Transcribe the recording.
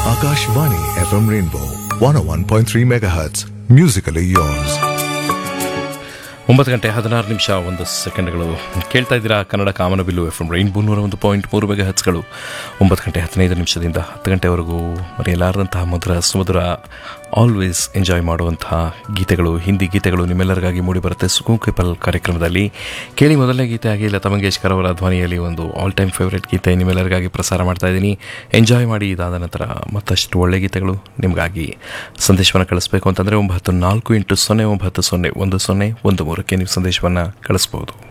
Akashvani FM Rainbow 101.3 MHz. Musically yours. ಒಂಬತ್ತು ಗಂಟೆ ಹದಿನಾರು ನಿಮಿಷ ಒಂದು ಸೆಕೆಂಡ್ಗಳು ಕೇಳ್ತಾ ಇದ್ದೀರಾ ಕನ್ನಡ ಕಾಮನಬಿಲ್ಲು ಎಫ್ ಎಂ ರೈನ್ಬೋ ನೂರ ಒಂದು ಪಾಯಿಂಟ್ ಮೂರು ಬೇಗ ಹಚ್ಗಳು ಒಂಬತ್ತು ಗಂಟೆ ಹದಿನೈದು ನಿಮಿಷದಿಂದ ಹತ್ತು ಗಂಟೆವರೆಗೂ ಮರೆಯಲಾರದಂತಹ ಮಧುರ ಸುಮಧುರ ಆಲ್ವೇಸ್ ಎಂಜಾಯ್ ಮಾಡುವಂತಹ ಗೀತೆಗಳು ಹಿಂದಿ ಗೀತೆಗಳು ನಿಮ್ಮೆಲ್ಲರಿಗಾಗಿ ಮೂಡಿಬರುತ್ತೆ ಸುಕೂನ್ ಕೈಪಲ್ ಕಾರ್ಯಕ್ರಮದಲ್ಲಿ ಕೇಳಿ ಮೊದಲನೇ ಗೀತೆ ಆಗಿ ಲತಾ ಮಂಗೇಶ್ಕರ್ ಅವರ ಧ್ವನಿಯಲ್ಲಿ ಒಂದು ಆಲ್ ಟೈಮ್ ಫೇವ್ರೆಟ್ ಗೀತೆ ನಿಮ್ಮೆಲ್ಲರಿಗಾಗಿ ಪ್ರಸಾರ ಮಾಡ್ತಾ ಇದ್ದೀನಿ ಎಂಜಾಯ್ ಮಾಡಿ ಇದಾದ ನಂತರ ಮತ್ತಷ್ಟು ಒಳ್ಳೆ ಗೀತೆಗಳು ನಿಮಗಾಗಿ ಸಂದೇಶವನ್ನು ಕಳಿಸ್ಬೇಕು ಅಂತಂದರೆ ಒಂಬತ್ತು ನಾಲ್ಕು ಎಂಟು ಸೊನ್ನೆ ಒಂಬತ್ತು ಸೊನ್ನೆ ಒಂದು ಸೊನ್ನೆ ಒಂದು ಮೂರಕ್ಕೆ ನೀವು ಸಂದೇಶವನ್ನು ಕಳಿಸ್ಬೋದು